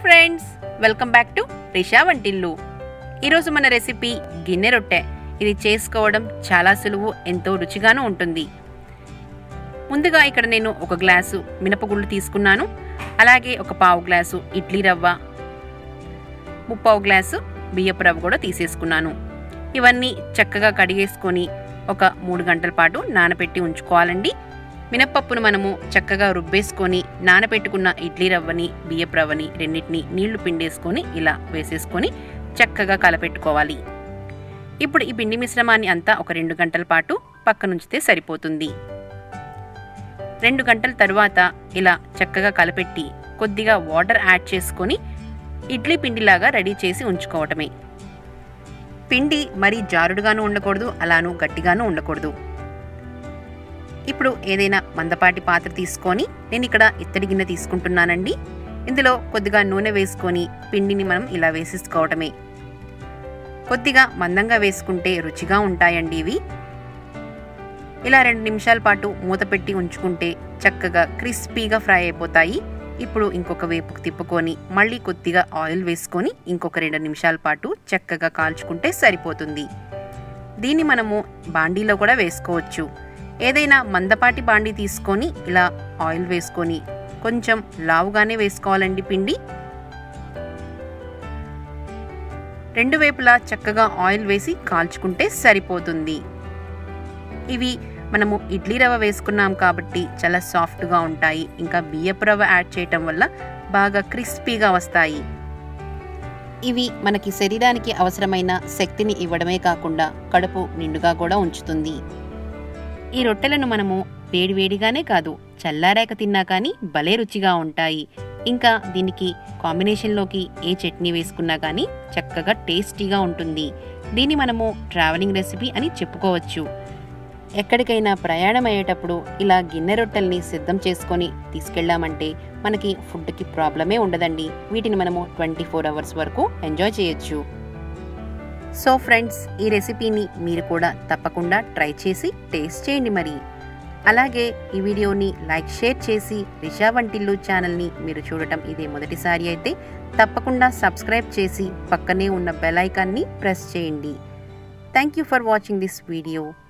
friends welcome back to Risha వంటిల్లు ఈరోజు మన రెసిపీ గిన్నె రొట్టె ఇది చేసుకోవడం చాలా సులువు ఎంతో రుచిగాను ఉంటుంది ముందుగా ఇక్కడ నేను ఒక గ్లాసు మినపగుళ్ళు తీసుకున్నాను అలాగే ఒక పావు గ్లాసు ఇడ్లీ రవ్వ ముప్పావు గ్లాసు బియ్యపు రవ్వ కూడా తీసేసుకున్నాను ఇవన్నీ చక్కగా కడిగేసుకొని ఒక మూడు గంటల పాటు నానబెట్టి ఉంచుకోవాలండి మినప్పప్పును మనము చక్కగా రుబ్బేసుకొని నానబెట్టుకున్న ఇడ్లీ రవ్వని బియ్యపు రవ్వని రెండింటిని నీళ్లు పిండేసుకొని ఇలా వేసేసుకొని చక్కగా కలపెట్టుకోవాలి ఇప్పుడు ఈ పిండి మిశ్రమాన్ని అంతా ఒక రెండు గంటల పాటు పక్కనుంచితే సరిపోతుంది రెండు గంటల తరువాత ఇలా చక్కగా కలపెట్టి కొద్దిగా వాటర్ యాడ్ చేసుకొని ఇడ్లీ పిండిలాగా రెడీ చేసి ఉంచుకోవటమే పిండి మరీ జారుడుగాను ఉండకూడదు అలాను గట్టిగాను ఉండకూడదు ఇప్పుడు ఏదైనా మందపాటి పాత్ర తీసుకొని నేను ఇక్కడ ఇత్తడి గిన్నె తీసుకుంటున్నానండి ఇందులో కొద్దిగా నూనె వేసుకొని పిండిని మనం ఇలా వేసేసుకోవటమే కొద్దిగా మందంగా వేసుకుంటే రుచిగా ఉంటాయండి ఇవి ఇలా రెండు నిమిషాల పాటు మూత పెట్టి ఉంచుకుంటే చక్కగా క్రిస్పీగా ఫ్రై అయిపోతాయి ఇప్పుడు ఇంకొక వేపుకు తిప్పుకొని మళ్ళీ కొద్దిగా ఆయిల్ వేసుకొని ఇంకొక రెండు నిమిషాల పాటు చక్కగా కాల్చుకుంటే సరిపోతుంది దీన్ని మనము బాండీలో కూడా వేసుకోవచ్చు ఏదైనా మందపాటి బాండీ తీసుకొని ఇలా ఆయిల్ వేసుకొని కొంచెం లావుగానే వేసుకోవాలండి పిండి రెండు వైపులా చక్కగా ఆయిల్ వేసి కాల్చుకుంటే సరిపోతుంది ఇవి మనము ఇడ్లీ రవ్వ వేసుకున్నాం కాబట్టి చాలా సాఫ్ట్గా ఉంటాయి ఇంకా బియ్యపు రవ్వ యాడ్ చేయటం వల్ల బాగా క్రిస్పీగా వస్తాయి ఇవి మనకి శరీరానికి అవసరమైన శక్తిని ఇవ్వడమే కాకుండా కడుపు నిండుగా కూడా ఉంచుతుంది ఈ రొట్టెలను మనము వేడివేడిగానే కాదు చల్లారాక తిన్నా కానీ భలే రుచిగా ఉంటాయి ఇంకా దీనికి కాంబినేషన్లోకి ఏ చట్నీ వేసుకున్నా కానీ చక్కగా టేస్టీగా ఉంటుంది దీన్ని మనము ట్రావెలింగ్ రెసిపీ అని చెప్పుకోవచ్చు ఎక్కడికైనా ప్రయాణం అయ్యేటప్పుడు ఇలా గిన్నె రొట్టెల్ని సిద్ధం చేసుకొని తీసుకెళ్ళామంటే మనకి ఫుడ్కి ప్రాబ్లమే ఉండదండి వీటిని మనము ట్వంటీ ఫోర్ అవర్స్ వరకు ఎంజాయ్ చేయొచ్చు సో ఫ్రెండ్స్ ఈ రెసిపీని మీరు కూడా తప్పకుండా ట్రై చేసి టేస్ట్ చేయండి మరి అలాగే ఈ వీడియోని లైక్ షేర్ చేసి రిషా వంటిల్లు ఛానల్ని మీరు చూడటం ఇదే మొదటిసారి అయితే తప్పకుండా సబ్స్క్రైబ్ చేసి పక్కనే ఉన్న బెల్ ఐకాన్ని ప్రెస్ చేయండి thank you for watching this video